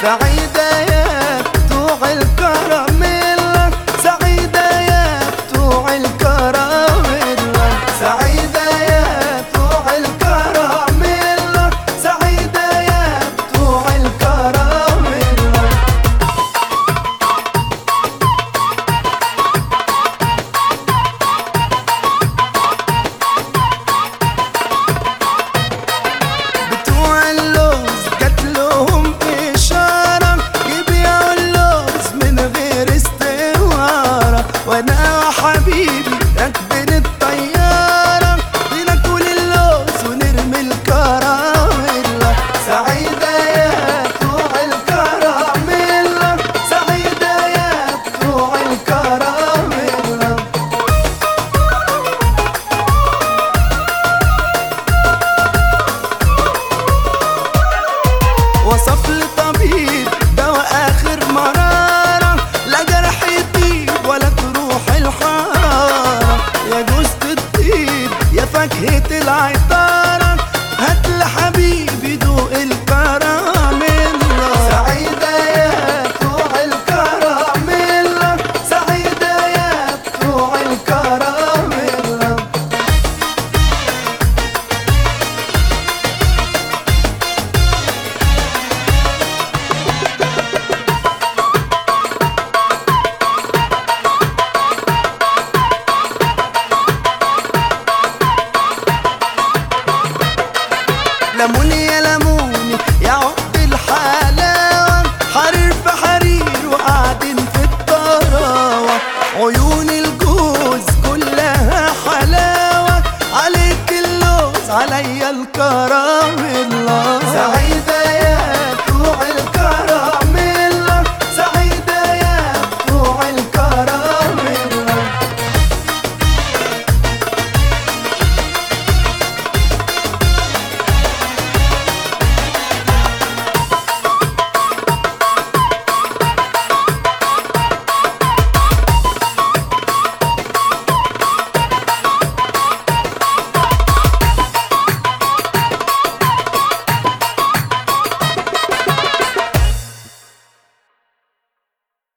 سعيدة يا بتوع الكراميلا سعيدة يا بتوع الكراميلا سعيدة يا بتوع الكراميلا سعيدة يا بتوع الكراميلا بتوع اللوز جات لهم إشارة يبيعوا اللوز من غير استوارة وأنا وحبيبي راكبين الطيارة بناكل اللوز ونرمي الكراميلا سعيدة يا بتوع الكراميلا سعيدة يا بتوع الكراميلا وصف لي طبيب دواء اخر مرارة لا جرح يطيب ولا تروح الحرارة يا جوزة الطيب يا فاكهة العطارة هات لحبيبي دوق الكراميلا سعيدة يا بتوع الكراميلا سعيدة يا بتوع الكراميلا لموني يا لموني يا عقد الحلاوة حرير في حرير وقاعدين في الطراوة عيون الجوز كلها حلاوة عليك اللوز عليا الكراميلا سعيدة